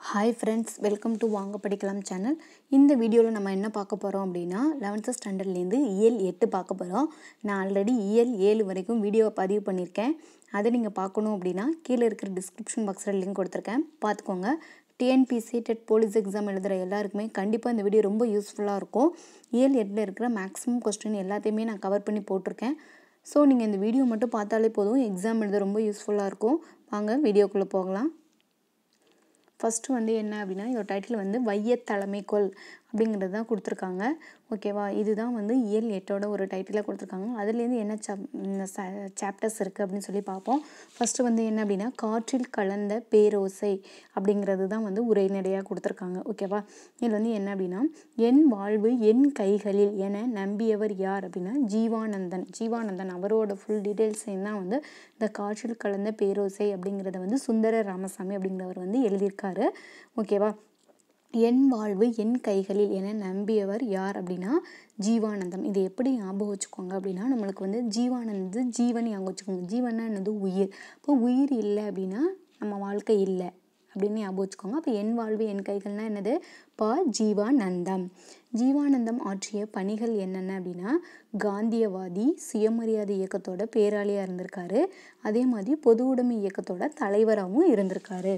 hi friends welcome to வாங்க படிக்கலாம் channel இந்த வீடியோவில் நம்ம என்ன பார்க்க போகிறோம் அப்படின்னா லெவன்த்து ஸ்டாண்டர்ட்லேருந்து இயல் எட்டு பார்க்க போகிறோம் நான் ஆல்ரெடி இயல் ஏழு வரைக்கும் வீடியோவை பதிவு பண்ணியிருக்கேன் அதை நீங்கள் பார்க்கணும் அப்படின்னா கீழே இருக்கிற டிஸ்கிரிப்ஷன் பாக்ஸில் லிங்க் கொடுத்துருக்கேன் பார்த்துக்கோங்க டிஎன்பிசி டெட் போலீஸ் எக்ஸாம் எழுதுகிற எல்லாருக்குமே கண்டிப்பாக இந்த வீடியோ ரொம்ப யூஸ்ஃபுல்லாக இருக்கும் இயல் எட்டில் இருக்கிற மேக்ஸிமம் கொஸ்டின் எல்லாத்தையுமே நான் கவர் பண்ணி போட்டிருக்கேன் ஸோ நீங்கள் இந்த வீடியோ மட்டும் பார்த்தாலே போதும் எக்ஸாம் எழுத ரொம்ப யூஸ்ஃபுல்லாக இருக்கும் வாங்க வீடியோக்குள்ளே போகலாம் ஃபஸ்ட்டு வந்து என்ன அப்படின்னா இதோட டைட்டில் வந்து வைய தலைமைக்கோள் அப்படிங்கிறது தான் கொடுத்துருக்காங்க ஓகேவா இதுதான் வந்து இயல் எட்டோட ஒரு டைட்டிலாக கொடுத்துருக்காங்க அதுலேருந்து என்ன சாப் சாப்டர்ஸ் இருக்குது அப்படின்னு சொல்லி பார்ப்போம் ஃபஸ்ட்டு வந்து என்ன அப்படின்னா காற்றில் கலந்த பேரோசை அப்படிங்கிறது தான் வந்து உரைநடையாக கொடுத்துருக்காங்க ஓகேவா இது வந்து என்ன அப்படின்னா என் வாழ்வு என் கைகளில் என நம்பியவர் யார் அப்படின்னா ஜீவானந்தன் ஜீவானந்தன் அவரோட ஃபுல் டீட்டெயில்ஸையும் தான் வந்து இந்த காற்றில் கலந்த பேரோசை அப்படிங்கிறத வந்து சுந்தர ராமசாமி அப்படிங்கிறவர் வந்து எழுதியிருக்காரு ஓகேவா என் வாழ்வு என் கைகளில் என நம்பியவர் யார் அப்படின்னா ஜீவானந்தம் இது எப்படி ஞாபகம் வச்சுக்கோங்க அப்படின்னா நம்மளுக்கு வந்து ஜீவானந்து ஜீவன் ஞாபகம் வச்சுக்கோங்க ஜீவனா என்னது உயிர் இப்போ உயிர் இல்லை அப்படின்னா நம்ம வாழ்க்கை இல்லை அப்படின்னு ஞாபகம் வச்சுக்கோங்க அப்போ என் வாழ்வு என் கைகள்னா என்னது ப ஜீவானந்தம் ஜீவானந்தம் ஆற்றிய பணிகள் என்னென்ன அப்படின்னா காந்தியவாதி சுயமரியாதை இயக்கத்தோட பேராளியாக இருந்திருக்காரு அதே மாதிரி பொது உடைமை இயக்கத்தோட தலைவராகவும் இருந்திருக்காரு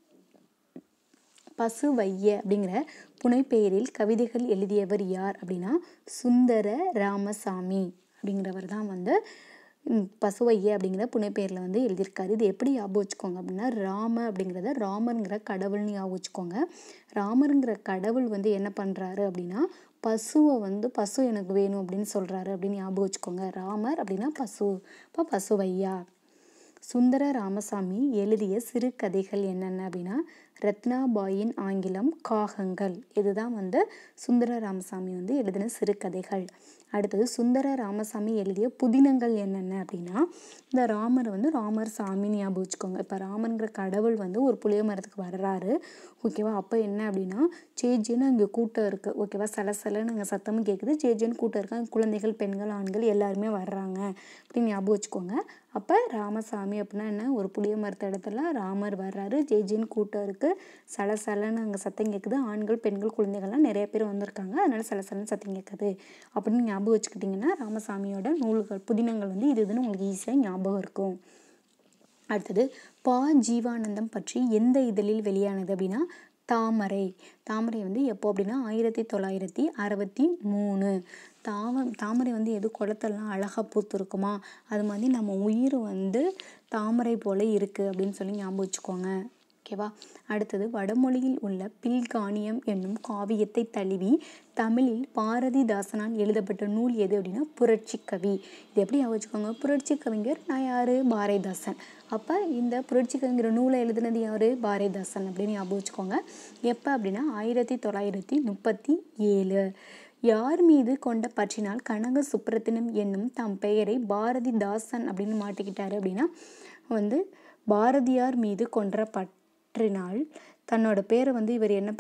பசு வைய அப்படிங்கிற புனைப்பெயரில் கவிதைகள் எழுதியவர் யார் அப்படின்னா சுந்தர ராமசாமி அப்படிங்கிறவர் தான் வந்து பசுவைய அப்படிங்கிற புனைப்பெயரில் வந்து எழுதியிருக்காரு இது எப்படி ஞாபகம் வச்சுக்கோங்க அப்படின்னா ராம அப்படிங்கிறத ராமருங்கிற கடவுள்னு ஞாபகம் வச்சுக்கோங்க ராமருங்கிற கடவுள் வந்து என்ன பண்ணுறாரு அப்படின்னா பசுவை வந்து பசு எனக்கு வேணும் அப்படின்னு சொல்கிறாரு அப்படின்னு ஞாபகம் வச்சுக்கோங்க ராமர் அப்படின்னா பசு இப்போ பசுவையா சுந்தர ராமசாமி எழுதிய சிறுகதைகள் என்னென்ன அப்படின்னா ரத்னாபாயின் ஆங்கிலம் காகங்கள் இதுதான் வந்து சுந்தர ராமசாமி வந்து எழுதின சிறுகதைகள் அடுத்தது சுந்தர ராமசாமி எழுதிய புதினங்கள் என்னென்ன அப்படின்னா இந்த ராமர் வந்து ராமர் சாமின்னு ஞாபகம் வச்சுக்கோங்க இப்போ ராமருங்கிற கடவுள் வந்து ஒரு புளிய மரத்துக்கு வர்றாரு ஓகேவா அப்போ என்ன அப்படின்னா சேஜின்னு அங்கே கூட்டம் இருக்குது ஓகேவா சில சிலன்னு அங்கே சத்தமும் கேட்குது சேஜின்னு கூட்டம் இருக்கு அங்கே குழந்தைகள் பெண்கள் ஆண்கள் எல்லாருமே வர்றாங்க அப்படின்னு ஞாபகம் வச்சுக்கோங்க அப்போ ராமசாமி அப்படின்னா என்ன ஒரு புளிய மரத்த இடத்துல ராமர் வர்றாரு ஜெய்ஜின்னு கூட்டம் இருக்குது சல சலன்னு அங்கே சத்தம் கேட்குது ஆண்கள் பெண்கள் குழந்தைகள்லாம் நிறைய பேர் வந்திருக்காங்க அதனால சல சலன்னு சத்தம் கேட்குது அப்படின்னு ஞாபகம் வச்சுக்கிட்டிங்கன்னா ராமசாமியோட நூல்கள் புதினங்கள் வந்து இது இதுன்னு உங்களுக்கு ஈஸியாக ஞாபகம் இருக்கும் அடுத்தது பா ஜீவானந்தம் பற்றி எந்த இதழில் வெளியானது அப்படின்னா தாமரை தாமரை வந்து எப்போ அப்படின்னா ஆயிரத்தி தொள்ளாயிரத்தி அறுபத்தி மூணு தாம தாமரை வந்து எது குளத்தெல்லாம் அழகாக பூத்துருக்குமா அது மாதிரி நம்ம உயிர் வந்து தாமரை போல் இருக்குது அப்படின்னு சொல்லி ஞாபகம் வச்சுக்கோங்க ஓகேவா அடுத்தது வடமொழியில் உள்ள பில்கானியம் என்னும் காவியத்தை தழுவி தமிழில் பாரதிதாசனால் எழுதப்பட்ட நூல் எது அப்படின்னா புரட்சி கவி இது எப்படி வச்சுக்கோங்க புரட்சி கவிஞர் நான் யார் பாரதிதாசன் அப்போ இந்த புரட்சி கவிஞர் நூலை எழுதுனது யார் பாரதிதாசன் அப்படின்னு ஞாபகம் வச்சுக்கோங்க எப்போ அப்படின்னா ஆயிரத்தி தொள்ளாயிரத்தி முப்பத்தி ஏழு யார் மீது கொண்ட பற்றினால் கனக சுப்ரத்தினம் என்னும் தம் பெயரை பாரதிதாசன் அப்படின்னு மாட்டிக்கிட்டாரு அப்படின்னா வந்து பாரதியார் மீது கொன்ற பற்றினால் தன்னோட பேரை வந்து இவர் என்ன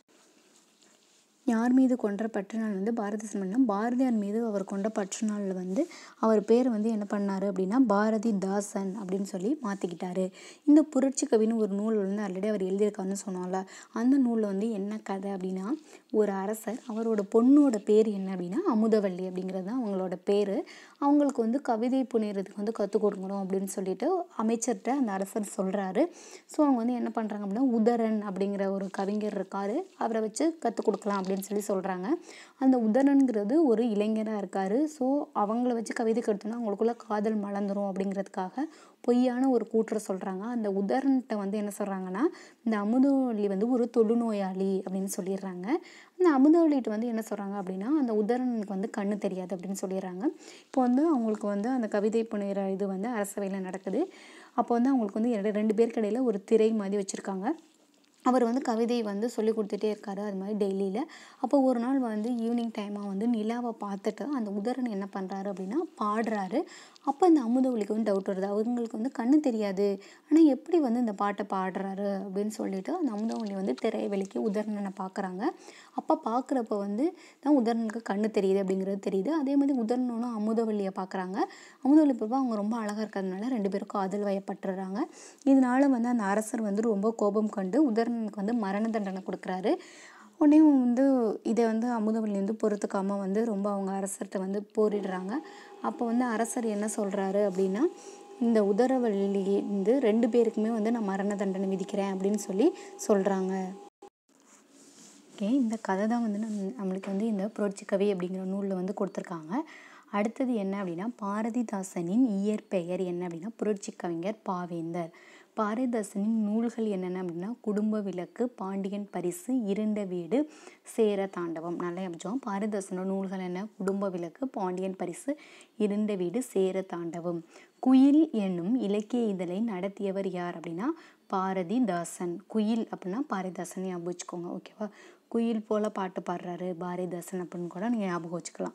யார் மீது கொன்ற பற்றுநாள் வந்து பாரதிதாசன் பண்ணால் பாரதியார் மீது அவர் கொண்ட பற்றுநாளில் வந்து அவர் பேர் வந்து என்ன பண்ணார் அப்படின்னா பாரதிதாசன் அப்படின்னு சொல்லி மாற்றிக்கிட்டாரு இந்த புரட்சி கவின்னு ஒரு நூல் வந்து ஆல்ரெடி அவர் எழுதியிருக்காருன்னு சொன்னோம்ல அந்த நூலில் வந்து என்ன கதை அப்படின்னா ஒரு அரசர் அவரோட பொண்ணோட பேர் என்ன அப்படின்னா அமுதவள்ளி அப்படிங்கிறது தான் அவங்களோட பேர் அவங்களுக்கு வந்து கவிதை புனைகிறதுக்கு வந்து கற்றுக் கொடுக்கணும் அப்படின்னு சொல்லிட்டு அமைச்சர்கிட்ட அந்த அரசர் சொல்கிறாரு ஸோ அவங்க வந்து என்ன பண்ணுறாங்க அப்படின்னா உதரன் அப்படிங்கிற ஒரு கவிஞர் இருக்கார் அவரை வச்சு கற்றுக் கொடுக்கலாம் அப்படின்னு சொல்லி சொல்கிறாங்க அந்த உதரன்கிறது ஒரு இளைஞராக இருக்கார் ஸோ அவங்கள வச்சு கவிதை கற்றுனா அவங்களுக்குள்ள காதல் மலர்ந்துரும் அப்படிங்கிறதுக்காக பொய்யான ஒரு கூற்றை சொல்கிறாங்க அந்த உதரன்கிட்ட வந்து என்ன சொல்கிறாங்கன்னா இந்த அமுதவள்ளி வந்து ஒரு தொழுநோயாளி அப்படின்னு சொல்லிடுறாங்க அந்த அமுதவள்ளிகிட்ட வந்து என்ன சொல்கிறாங்க அப்படின்னா அந்த உதரனுக்கு வந்து கண்ணு தெரியாது அப்படின்னு சொல்லிடுறாங்க இப்போ வந்து அவங்களுக்கு வந்து அந்த கவிதை புனைகிற இது வந்து அரசவையில் நடக்குது அப்போ வந்து அவங்களுக்கு வந்து ரெண்டு பேருக்கு இடையில ஒரு திரை மாதிரி வச்சுருக்காங்க அவர் வந்து கவிதை வந்து சொல்லி கொடுத்துட்டே இருக்காரு அது மாதிரி டெய்லியில் அப்போ ஒரு நாள் வந்து ஈவினிங் டைமாக வந்து நிலாவை பார்த்துட்டு அந்த உதரன் என்ன பண்ணுறாரு அப்படின்னா பாடுறாரு அப்போ இந்த அமுதவள்ளிக்கு வந்து டவுட் வருது அவங்களுக்கு வந்து கண்ணு தெரியாது ஆனால் எப்படி வந்து இந்த பாட்டை பாடுறாரு அப்படின்னு சொல்லிட்டு அந்த அமுதவள்ளி வந்து திரையை வெளிக்கி உதரணனை பார்க்குறாங்க அப்போ பார்க்குறப்ப வந்து தான் உதரணனுக்கு கண்ணு தெரியுது அப்படிங்கிறது தெரியுது அதே மாதிரி உதரணனும் அமுதவள்ளியை பார்க்குறாங்க அமுதவள்ளி பார்ப்ப அவங்க ரொம்ப அழகாக இருக்கிறதுனால ரெண்டு பேரும் காதல் வயப்பட்டுறாங்க இதனால வந்து அந்த அரசர் வந்து ரொம்ப கோபம் கண்டு உதரண விசர்ணனுக்கு வந்து மரண தண்டனை கொடுக்குறாரு உடனே வந்து இதை வந்து அமுதவல்லி வந்து பொறுத்துக்காமல் வந்து ரொம்ப அவங்க அரசர்கிட்ட வந்து போரிடுறாங்க அப்போ வந்து அரசர் என்ன சொல்கிறாரு அப்படின்னா இந்த உதரவள்ளி வந்து ரெண்டு பேருக்குமே வந்து நான் மரண தண்டனை விதிக்கிறேன் அப்படின்னு சொல்லி சொல்கிறாங்க ஓகே இந்த கதை தான் வந்து நம் நம்மளுக்கு வந்து இந்த புரட்சி கவி அப்படிங்கிற நூலில் வந்து கொடுத்துருக்காங்க அடுத்தது என்ன அப்படின்னா பாரதிதாசனின் இயற்பெயர் என்ன அப்படின்னா புரட்சி கவிஞர் பாவேந்தர் பாரதிதாசனின் நூல்கள் என்னென்ன அப்படின்னா குடும்ப விளக்கு பாண்டியன் பரிசு இருண்ட வீடு சேர தாண்டவம் நல்லா ஞாபகம் பாரதிதாசனோட நூல்கள் என்ன குடும்ப விளக்கு பாண்டியன் பரிசு இருண்ட வீடு சேர தாண்டவம் குயில் என்னும் இலக்கிய இதழை நடத்தியவர் யார் அப்படின்னா பாரதிதாசன் குயில் அப்படின்னா பாரதிதாசன் ஞாபகம் வச்சுக்கோங்க ஓகேவா குயில் போல பாட்டு பாடுறாரு பாரதிதாசன் அப்படின்னு கூட நீங்கள் ஞாபகம் வச்சுக்கலாம்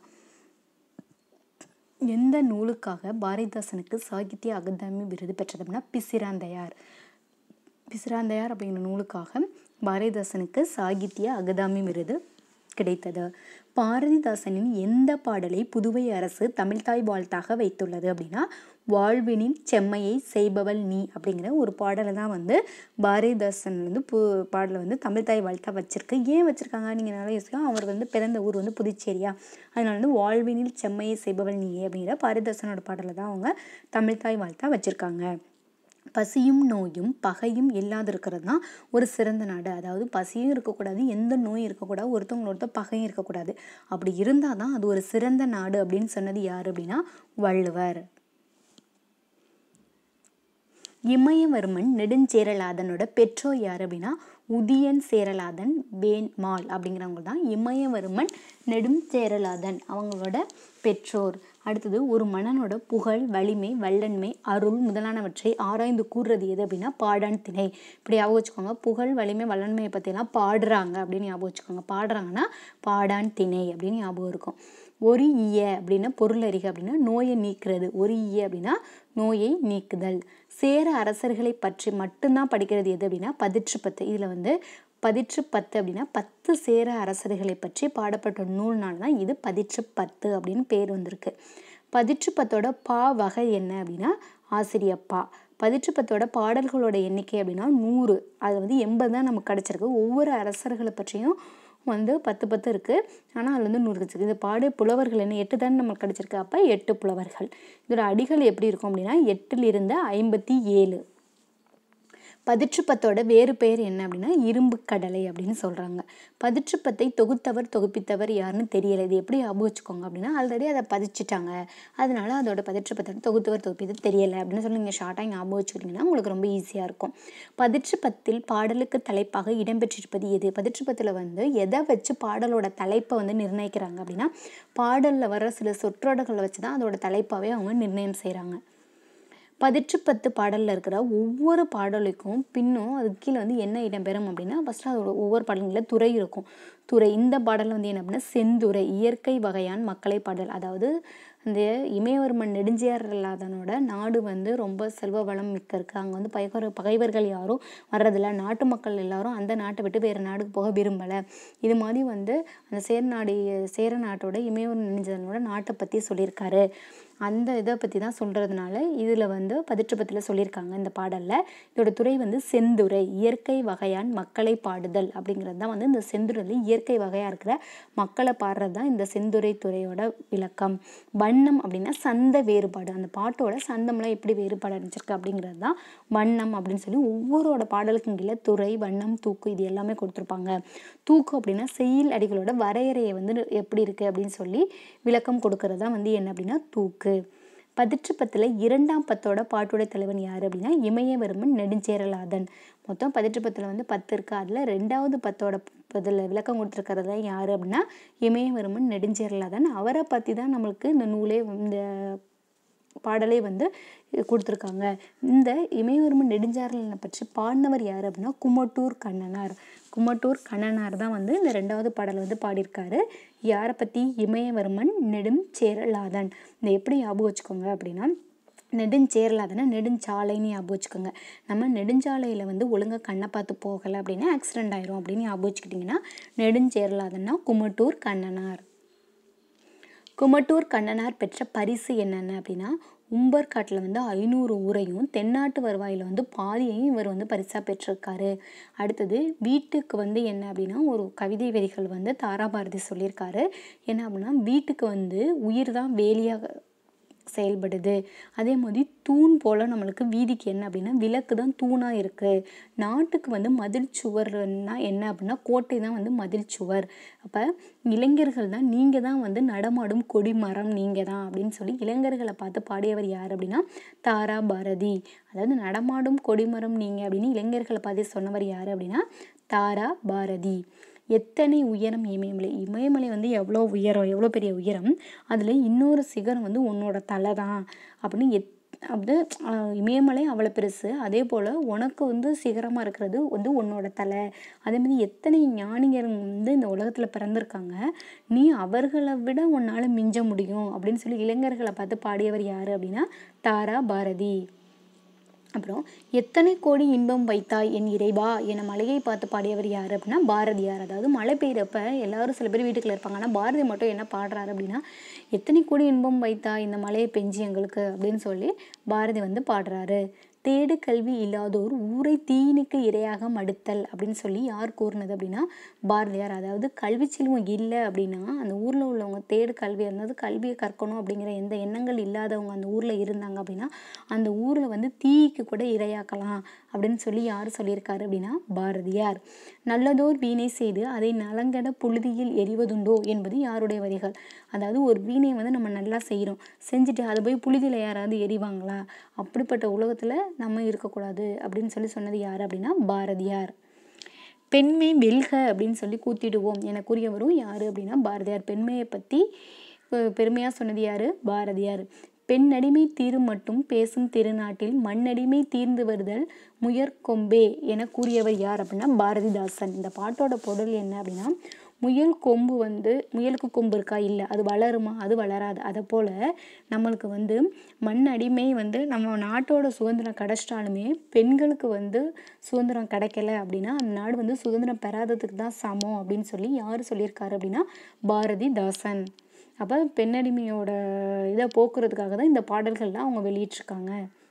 எந்த நூலுக்காக பாரதிதாசனுக்கு சாகித்ய அகாதமி விருது பெற்றது அப்படின்னா பிசிராந்தையார் பிசிராந்தையார் அப்படிங்கிற நூலுக்காக பாரதிதாசனுக்கு சாகித்ய அகாதமி விருது கிடைத்தது பாரதிதாசனின் எந்த பாடலை புதுவை அரசு தமிழ்தாய் வாழ்த்தாக வைத்துள்ளது அப்படின்னா வாழ்வினின் செம்மையை செய்பவள் நீ அப்படிங்கிற ஒரு பாடலை தான் வந்து பாரதிதாசன் வந்து பு பாடலை வந்து தமிழ்தாய் வாழ்த்தா வச்சிருக்கு ஏன் வச்சிருக்காங்க நீங்கள் நல்லா யோசிக்கலாம் அவர் வந்து பிறந்த ஊர் வந்து புதுச்சேரியா அதனால வந்து வாழ்வினில் செம்மையை செய்பவள் நீ அப்படிங்கிற பாரதிதாசனோட பாடலை தான் அவங்க தமிழ்தாய் வாழ்த்தா வச்சிருக்காங்க பசியும் நோயும் பகையும் இல்லாதிருக்கிறது தான் ஒரு சிறந்த நாடு அதாவது பசியும் இருக்கக்கூடாது எந்த நோயும் இருக்கக்கூடாது ஒருத்தவங்கள ஒருத்தர் பகையும் இருக்கக்கூடாது அப்படி இருந்தால் தான் அது ஒரு சிறந்த நாடு அப்படின்னு சொன்னது யார் அப்படின்னா வள்ளுவர் இமயவர்மன் நெடுஞ்சேரலாதனோட பெற்றோர் யார் அப்படின்னா உதியன் சேரலாதன் வேண்மாள் அப்படிங்கிறவங்க தான் இமயவர்மன் நெடுஞ்சேரலாதன் அவங்களோட பெற்றோர் அடுத்தது ஒரு மன்னனோட புகழ் வலிமை வல்லன்மை அருள் முதலானவற்றை ஆராய்ந்து கூறுறது எது அப்படின்னா பாடான் திணை இப்படி ஞாபகம் வச்சுக்கோங்க புகழ் வலிமை வல்லன்மையை பற்றிலாம் பாடுறாங்க அப்படின்னு ஞாபகம் வச்சுக்கோங்க பாடுறாங்கன்னா பாடான் திணை அப்படின்னு ஞாபகம் இருக்கும் ஒரு ஈய அப்படின்னா பொருள் அறிக அப்படின்னா நோயை நீக்கிறது ஒரு ஈய அப்படின்னா நோயை நீக்குதல் சேர அரசர்களை பற்றி மட்டும்தான் படிக்கிறது எது அப்படின்னா பதிற்று பத்து இதில் வந்து பதிற்று பத்து அப்படின்னா பத்து சேர அரசர்களை பற்றி பாடப்பட்ட நூல்னால தான் இது பதிற்று பத்து அப்படின்னு பேர் வந்திருக்கு பதிற்று பத்தோட பா வகை என்ன அப்படின்னா ஆசிரியப்பா பதிற்று பத்தோட பாடல்களோட எண்ணிக்கை அப்படின்னா நூறு அது வந்து எண்பது தான் நமக்கு கிடச்சிருக்கு ஒவ்வொரு அரசர்களை பற்றியும் வந்து பத்து பத்து இருக்குது ஆனால் அதில் வந்து நூறு இருக்குது இது பாடு புலவர்கள் என்ன எட்டு தானே நமக்கு கிடச்சிருக்கு அப்போ எட்டு புலவர்கள் இதோட அடிகள் எப்படி இருக்கும் அப்படின்னா எட்டிலிருந்து ஐம்பத்தி ஏழு பதிற்றுப்பத்தோட வேறு பெயர் என்ன அப்படின்னா இரும்பு கடலை அப்படின்னு சொல்கிறாங்க பதிற்றுப்பத்தை தொகுத்தவர் தொகுப்பித்தவர் யாருன்னு தெரியல இது எப்படி ஞாபகம் வச்சுக்கோங்க அப்படின்னா ஆல்ரெடி அதை பதிச்சிட்டாங்க அதனால அதோட பதிற்றுப்பத்தை தொகுத்தவர் தொகுப்பித்து தெரியலை அப்படின்னு சொல்லி நீங்கள் ஷார்ட்டாக ஞாபகம் வச்சுக்கிட்டிங்கன்னா உங்களுக்கு ரொம்ப ஈஸியாக இருக்கும் பதிற்றுப்பத்தில் பாடலுக்கு தலைப்பாக இடம்பெற்றிருப்பது எது பதிற்றுப்பத்தில் வந்து எதை வச்சு பாடலோட தலைப்பை வந்து நிர்ணயிக்கிறாங்க அப்படின்னா பாடலில் வர சில சொற்றொடர்களை வச்சு தான் அதோட தலைப்பாகவே அவங்க நிர்ணயம் செய்கிறாங்க பதிற்று பத்து பாடலில் இருக்கிற ஒவ்வொரு பாடலுக்கும் பின்னும் அதுக்கு கீழே வந்து என்ன இடம்பெறும் அப்படின்னா ஃபஸ்ட்டு அதோட ஒவ்வொரு பாடல்களில் துறை இருக்கும் துறை இந்த பாடலில் வந்து என்ன அப்படின்னா செந்துறை இயற்கை வகையான் மக்களை பாடல் அதாவது இந்த இமயவர்மன் நெடுஞ்சியாரலாதனோட நாடு வந்து ரொம்ப செல்வ வளம் மிக்க இருக்குது அங்கே வந்து பகைவர் பகைவர்கள் யாரும் வர்றதில்ல நாட்டு மக்கள் எல்லாரும் அந்த நாட்டை விட்டு வேறு நாடுக்கு போக விரும்பலை இது மாதிரி வந்து அந்த சேர நாடு சேர நாட்டோட இமயவர்மன் நெடுஞ்சியாரனோட நாட்டை பற்றி சொல்லியிருக்காரு அந்த இதை பற்றி தான் சொல்கிறதுனால இதில் வந்து பதிற்றுப்பத்தில் சொல்லியிருக்காங்க இந்த பாடலில் இதோட துறை வந்து செந்துறை இயற்கை வகையான் மக்களை பாடுதல் அப்படிங்கிறது தான் வந்து இந்த செந்துறையில் இயற்கை வகையாக இருக்கிற மக்களை பாடுறது தான் இந்த செந்துறை துறையோட விளக்கம் வண்ணம் அப்படின்னா சந்த வேறுபாடு அந்த பாட்டோட சந்தம்லாம் எப்படி வேறுபாடு அடைஞ்சிருக்கு அப்படிங்கிறது தான் வண்ணம் அப்படின்னு சொல்லி ஒவ்வொருவோட பாடலுக்கும் கீழே துறை வண்ணம் தூக்கு இது எல்லாமே கொடுத்துருப்பாங்க தூக்கு அப்படின்னா செயல் அடிகளோட வரையறையை வந்து எப்படி இருக்குது அப்படின்னு சொல்லி விளக்கம் கொடுக்கறது தான் வந்து என்ன அப்படின்னா தூக்கு பதிற்று பத்தில் இரண்டாம் பத்தோட பாட்டுடைய தலைவன் யார் அப்படின்னா இமயவர்மன் நெடுஞ்சேரலாதன் மொத்தம் பதிற்று பத்தில் வந்து பத்து இருக்குது அதில் ரெண்டாவது பத்தோட இதில் விளக்கம் கொடுத்துருக்கிறது தான் யார் அப்படின்னா இமயவர்மன் நெடுஞ்சேரலாதன் அவரை பற்றி தான் நம்மளுக்கு இந்த நூலே இந்த பாடலே வந்து கொடுத்துருக்காங்க இந்த இமயவர்மன் நெடுஞ்சாரலனை பற்றி பாடினவர் யார் அப்படின்னா குமட்டூர் கண்ணனார் குமட்டூர் கண்ணனார் தான் வந்து இந்த ரெண்டாவது பாடல் வந்து பாடியிருக்காரு யாரை பற்றி இமயவர்மன் நெடும் சேரலாதன் இந்த எப்படி ஞாபகம் வச்சுக்கோங்க அப்படின்னா நெடுஞ்சேரலாதனா நெடுஞ்சாலைன்னு ஞாபகம் வச்சுக்கோங்க நம்ம நெடுஞ்சாலையில் வந்து ஒழுங்காக கண்ணை பார்த்து போகலை அப்படின்னா ஆக்சிடென்ட் ஆயிரும் அப்படின்னு ஞாபகம் வச்சுக்கிட்டிங்கன்னா நெடுஞ்சேரலாதன்னா குமட்டூர் கண்ணனார் குமட்டூர் கண்ணனார் பெற்ற பரிசு என்னென்ன அப்படின்னா உம்பர்காட்டில் வந்து ஐநூறு ஊரையும் தென்னாட்டு வருவாயில் வந்து பாதியையும் இவர் வந்து பரிசாக பெற்றிருக்காரு அடுத்தது வீட்டுக்கு வந்து என்ன அப்படின்னா ஒரு கவிதை வரிகள் வந்து தாராபாரதி சொல்லியிருக்காரு என்ன அப்படின்னா வீட்டுக்கு வந்து உயிர் தான் வேலியாக செயல்படுது அதே மாதிரி தூண் போல் நம்மளுக்கு வீதிக்கு என்ன அப்படின்னா விளக்கு தான் தூணாக இருக்குது நாட்டுக்கு வந்து மதில் சுவர்னா என்ன அப்படின்னா கோட்டை தான் வந்து மதில் சுவர் அப்போ இளைஞர்கள் தான் நீங்கள் தான் வந்து நடமாடும் கொடிமரம் நீங்கள் தான் அப்படின்னு சொல்லி இளைஞர்களை பார்த்து பாடியவர் யார் அப்படின்னா தாரா பாரதி அதாவது நடமாடும் கொடிமரம் நீங்கள் அப்படின்னு இளைஞர்களை பார்த்து சொன்னவர் யார் அப்படின்னா தாரா பாரதி எத்தனை உயரம் இமயமலை இமயமலை வந்து எவ்வளோ உயரம் எவ்வளோ பெரிய உயரம் அதில் இன்னொரு சிகரம் வந்து உன்னோட தலை தான் அப்படின்னு எத் அப்படி இமயமலை அவ்வளோ பெருசு அதே போல் உனக்கு வந்து சிகரமாக இருக்கிறது வந்து உன்னோட தலை அதே மாதிரி எத்தனை ஞானிகர் வந்து இந்த உலகத்தில் பிறந்திருக்காங்க நீ அவர்களை விட உன்னால் மிஞ்ச முடியும் அப்படின்னு சொல்லி இளைஞர்களை பார்த்து பாடியவர் யார் அப்படின்னா தாரா பாரதி அப்புறம் எத்தனை கோடி இன்பம் வைத்தாய் என் இறைவா என மலையை பார்த்து பாடியவர் யார் அப்படின்னா பாரதியார் அதாவது மழை பெய்கிறப்ப எல்லாரும் சில பேர் வீட்டுக்குள்ள இருப்பாங்க ஆனால் பாரதி மட்டும் என்ன பாடுறாரு அப்படின்னா எத்தனை கோடி இன்பம் வைத்தாய் இந்த மலையை பெஞ்சி எங்களுக்கு அப்படின்னு சொல்லி பாரதி வந்து பாடுறாரு தேடு கல்வி இல்லாதோர் ஊரை தீனுக்கு இரையாக மடுத்தல் அப்படின்னு சொல்லி யார் கூறினது அப்படின்னா பாரதியார் அதாவது கல்வி செல்வம் இல்லை அப்படின்னா அந்த ஊரில் உள்ளவங்க தேடு கல்வி அதாவது கல்வியை கற்கணும் அப்படிங்கிற எந்த எண்ணங்கள் இல்லாதவங்க அந்த ஊரில் இருந்தாங்க அப்படின்னா அந்த ஊரில் வந்து தீக்கு கூட இரையாக்கலாம் அப்படின்னு சொல்லி யார் சொல்லியிருக்காரு அப்படின்னா பாரதியார் நல்லதோர் வீணை செய்து அதை நலங்கட புழுதியில் எரிவதுண்டோ என்பது யாருடைய வரிகள் அதாவது ஒரு வீணையை வந்து நம்ம நல்லா செய்கிறோம் செஞ்சுட்டு அதை போய் புழுதியில் யாராவது எரிவாங்களா அப்படிப்பட்ட உலகத்தில் நம்ம இருக்கக்கூடாது அப்படின்னு சொல்லி சொன்னது யார் அப்படின்னா பாரதியார் பெண்மை வெல்க அப்படின்னு சொல்லி கூத்திடுவோம் என கூறியவரும் யார் அப்படின்னா பாரதியார் பெண்மையை பற்றி பெருமையாக சொன்னது யார் பாரதியார் பெண்ணடிமை தீரும் மட்டும் பேசும் திருநாட்டில் மண்ணடிமை தீர்ந்து வருதல் முயற்கொம்பே என கூறியவர் யார் அப்படின்னா பாரதிதாசன் இந்த பாட்டோட பொருள் என்ன அப்படின்னா முயல் கொம்பு வந்து முயலுக்கு கொம்பு இருக்கா இல்லை அது வளருமா அது வளராது அதை போல் நம்மளுக்கு வந்து மண் அடிமை வந்து நம்ம நாட்டோட சுதந்திரம் கிடைச்சிட்டாலுமே பெண்களுக்கு வந்து சுதந்திரம் கிடைக்கல அப்படின்னா அந்த நாடு வந்து சுதந்திரம் பெறாததுக்கு தான் சமம் அப்படின்னு சொல்லி யார் சொல்லியிருக்காரு அப்படின்னா பாரதிதாசன் அப்போ பெண்ணடிமையோட இதை போக்குறதுக்காக தான் இந்த பாடல்கள்லாம் அவங்க வெளியிட்டிருக்காங்க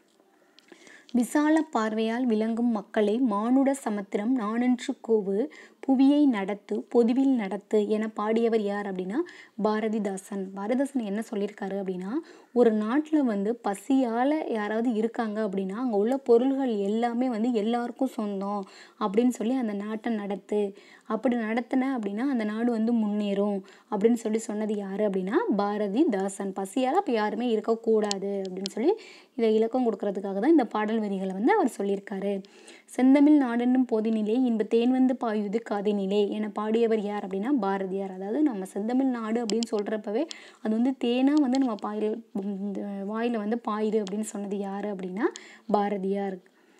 விசால பார்வையால் விளங்கும் மக்களை மானுட சமுத்திரம் நானென்று கோவு புவியை நடத்து பொதுவில் நடத்து என பாடியவர் யார் அப்படின்னா பாரதிதாசன் பாரதிதாசன் என்ன சொல்லியிருக்காரு அப்படின்னா ஒரு நாட்டில் வந்து பசியால் யாராவது இருக்காங்க அப்படின்னா அங்கே உள்ள பொருள்கள் எல்லாமே வந்து எல்லாருக்கும் சொந்தம் அப்படின்னு சொல்லி அந்த நாட்டை நடத்து அப்படி நடத்தின அப்படின்னா அந்த நாடு வந்து முன்னேறும் அப்படின்னு சொல்லி சொன்னது யார் அப்படின்னா பாரதிதாசன் பசியால் அப்போ யாருமே இருக்கக்கூடாது அப்படின்னு சொல்லி இதை இலக்கம் கொடுக்கறதுக்காக தான் இந்த பாடல் வரிகளை வந்து அவர் சொல்லியிருக்காரு செந்தமிழ் நாடென்னும் போதினிலே இன்ப தேன் வந்து பாயுது காதினிலே என பாடியவர் யார் அப்படின்னா பாரதியார் அதாவது நம்ம செந்தமிழ் நாடு அப்படின்னு சொல்கிறப்பவே அது வந்து தேனாக வந்து நம்ம பாயில் வாயில் வந்து பாயுது அப்படின்னு சொன்னது யார் அப்படின்னா பாரதியார்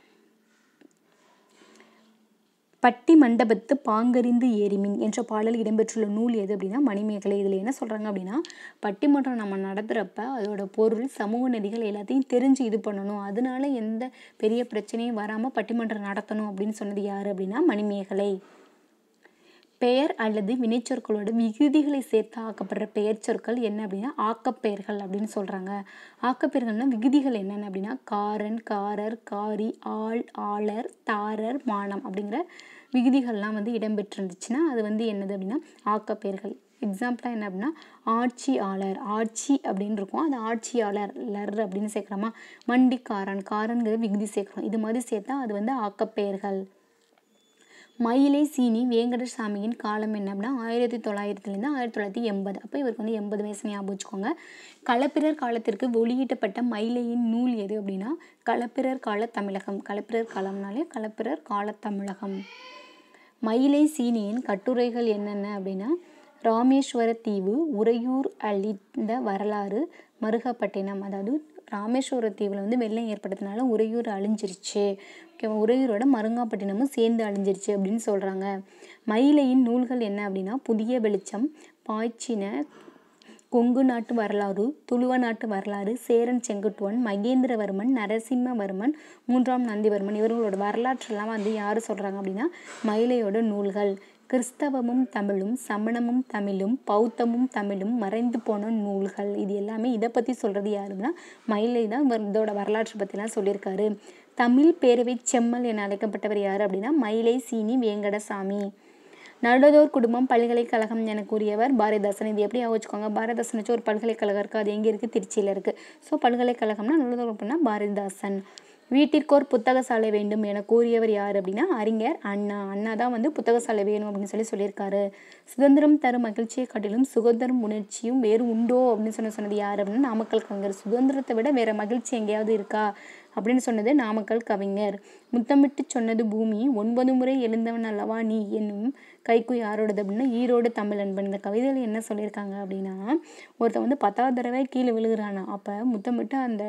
பட்டி மண்டபத்து பாங்கறிந்து ஏரிமின் என்ற பாடல் இடம்பெற்றுள்ள நூல் எது அப்படின்னா மணிமேகலை இதில் என்ன சொல்கிறாங்க அப்படின்னா பட்டிமன்றம் நம்ம நடத்துகிறப்ப அதோட பொருள் சமூக நெறிகள் எல்லாத்தையும் தெரிஞ்சு இது பண்ணணும் அதனால எந்த பெரிய பிரச்சனையும் வராமல் பட்டிமன்றம் நடத்தணும் அப்படின்னு சொன்னது யார் அப்படின்னா மணிமேகலை பெயர் அல்லது வினைச்சொற்களோட விகுதிகளை சேர்த்து ஆக்கப்படுற பெயர் சொற்கள் என்ன அப்படின்னா ஆக்கப்பெயர்கள் அப்படின்னு சொல்கிறாங்க ஆக்கப்பெயர்கள்னா விகுதிகள் என்னென்ன அப்படின்னா காரன் காரர் காரி ஆள் ஆளர் தாரர் மானம் அப்படிங்கிற விகுதிகள்லாம் வந்து இடம்பெற்றிருந்துச்சுன்னா அது வந்து என்னது அப்படின்னா ஆக்கப்பெயர்கள் எக்ஸாம்பிளாக என்ன அப்படின்னா ஆட்சியாளர் ஆட்சி அப்படின்னு இருக்கும் அது ஆட்சியாளர் லர் அப்படின்னு சேர்க்குறோமா வண்டிக்காரன் காரன்கிற விகுதி சேர்க்குறோம் இது மாதிரி சேர்த்தா அது வந்து ஆக்கப்பெயர்கள் மயிலை சீனி வேங்கடசாமியின் காலம் என்ன அப்படின்னா ஆயிரத்தி தொள்ளாயிரத்துலேருந்து ஆயிரத்தி தொள்ளாயிரத்தி எண்பது அப்போ இவருக்கு வந்து எண்பது வயசு ஞாபகம் வச்சுக்கோங்க களப்பிரர் காலத்திற்கு வெளியிட்டப்பட்ட மயிலையின் நூல் எது அப்படின்னா களப்பிரர் கால தமிழகம் களப்பிரர் காலம்னாலே களப்பிரர் கால தமிழகம் மயிலை சீனியின் கட்டுரைகள் என்னென்ன அப்படின்னா ராமேஸ்வர தீவு உறையூர் அழிந்த வரலாறு மருகப்பட்டினம் அதாவது ராமேஸ்வர தீவில் வந்து வெள்ளம் ஏற்பட்டதுனால உறையூர் அழிஞ்சிருச்சு ஓகேவா உறையூரோட மருங்காப்பட்டினமும் சேர்ந்து அழிஞ்சிருச்சு அப்படின்னு சொல்கிறாங்க மயிலையின் நூல்கள் என்ன அப்படின்னா புதிய வெளிச்சம் பாய்ச்சின கொங்கு நாட்டு வரலாறு துளுவ நாட்டு வரலாறு சேரன் செங்குட்டுவன் மகேந்திரவர்மன் நரசிம்மவர்மன் மூன்றாம் நந்திவர்மன் இவர்களோட வரலாற்றெல்லாம் வந்து யார் சொல்கிறாங்க அப்படின்னா மயிலையோட நூல்கள் கிறிஸ்தவமும் தமிழும் சமணமும் தமிழும் பௌத்தமும் தமிழும் மறைந்து போன நூல்கள் இது எல்லாமே இதை பற்றி சொல்கிறது யாருன்னா மயிலை தான் இவர் இதோட வரலாற்றை பற்றிலாம் சொல்லியிருக்காரு தமிழ் பேரவை செம்மல் என அழைக்கப்பட்டவர் யார் அப்படின்னா மயிலை சீனி வேங்கடசாமி நடுதோர் குடும்பம் பல்கலைக்கழகம் என கூறியவர் பாரதிதாசன் இது எப்படி வச்சுக்கோங்க பாரதிதாசன் வச்சு ஒரு பல்கலைக்கழகம் இருக்குது அது எங்கே இருக்குது திருச்சியில் இருக்குது ஸோ பல்கலைக்கழகம்னா நடுதோர் குடும்பம்னா பாரதிதாசன் வீட்டிற்கோர் புத்தக சாலை வேண்டும் என கூறியவர் யார் அப்படின்னா அறிஞர் அண்ணா அண்ணா தான் வந்து புத்தக சாலை வேணும் அப்படின்னு சொல்லி சொல்லியிருக்காரு சுதந்திரம் தரும் மகிழ்ச்சியை காட்டிலும் சுதந்திரம் உணர்ச்சியும் வேறு உண்டோ அப்படின்னு சொன்ன சொன்னது யார் அப்படின்னா நாமக்கல் கவிஞர் சுதந்திரத்தை விட வேற மகிழ்ச்சி எங்கேயாவது இருக்கா அப்படின்னு சொன்னது நாமக்கல் கவிஞர் முத்தமிட்டு சொன்னது பூமி ஒன்பது முறை எழுந்தவன் அல்லவா நீ என்னும் கைக்கு யாரோடது அப்படின்னா ஈரோடு தமிழன்பன் இந்த கவிதையில் என்ன சொல்லியிருக்காங்க அப்படின்னா ஒருத்தன் வந்து பத்தாவது தடவை கீழே விழுகிறானா அப்போ முத்தமிட்டு அந்த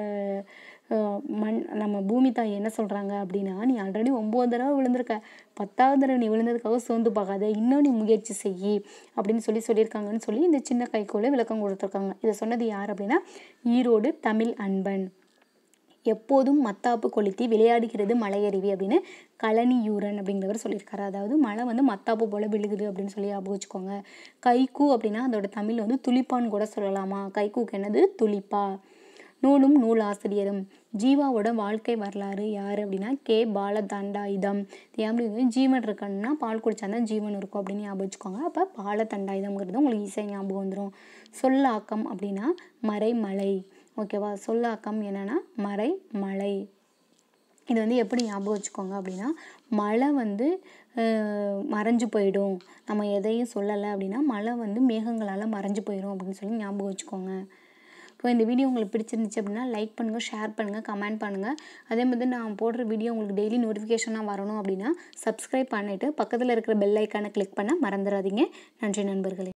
மண் நம்ம பூமி தாய் என்ன சொல்கிறாங்க அப்படின்னா நீ ஆல்ரெடி ஒம்பது தடவை விழுந்திருக்க பத்தாவது தடவை நீ விழுந்ததுக்காக சோர்ந்து பார்க்காத இன்னும் நீ முயற்சி செய் அப்படின்னு சொல்லி சொல்லியிருக்காங்கன்னு சொல்லி இந்த சின்ன கைக்கோளை விளக்கம் கொடுத்துருக்காங்க இதை சொன்னது யார் அப்படின்னா ஈரோடு தமிழ் அன்பன் எப்போதும் மத்தாப்பு கொளுத்தி விளையாடுகிறது மலையருவி அப்படின்னு கழனியூரன் அப்படிங்கிறவர் சொல்லியிருக்காரு அதாவது மழை வந்து மத்தாப்பு போல் விழுகுது அப்படின்னு சொல்லி ஞாபகம் வச்சுக்கோங்க கைக்கூ அப்படின்னா அதோட தமிழ் வந்து துளிப்பான்னு கூட சொல்லலாமா கைக்கூக்கு என்னது துளிப்பா நூலும் நூல் ஆசிரியரும் ஜீவாவோட வாழ்க்கை வரலாறு யார் அப்படின்னா கே பாலதண்டாயுதம் எப்படி வந்து ஜீவன் இருக்கணும்னா பால் குடிச்சா தான் ஜீவன் இருக்கும் அப்படின்னு ஞாபகம் வச்சுக்கோங்க அப்போ பாலதண்டாயுதம்ங்கிறது உங்களுக்கு ஈஸியாக ஞாபகம் வந்துடும் சொல்லாக்கம் அப்படின்னா மறைமலை ஓகேவா சொல்லாக்கம் என்னென்னா மறை மலை இது வந்து எப்படி ஞாபகம் வச்சுக்கோங்க அப்படின்னா மழை வந்து மறைஞ்சு போயிடும் நம்ம எதையும் சொல்லலை அப்படின்னா மழை வந்து மேகங்களால் மறைஞ்சு போயிடும் அப்படின்னு சொல்லி ஞாபகம் வச்சுக்கோங்க ஸோ இந்த வீடியோ உங்களுக்கு பிடிச்சிருந்துச்சு அப்படின்னா லைக் பண்ணுங்கள் ஷேர் பண்ணுங்கள் கமெண்ட் பண்ணுங்கள் அதே மாதிரி நான் போடுற வீடியோ உங்களுக்கு டெய்லி நோட்டிஃபிகேஷனாக வரணும் அப்படின்னா சப்ஸ்கிரைப் பண்ணிவிட்டு பக்கத்தில் இருக்கிற பெல் ஐக்கானை கிளிக் பண்ண மறந்துடாதீங்க நன்றி நண்பர்களே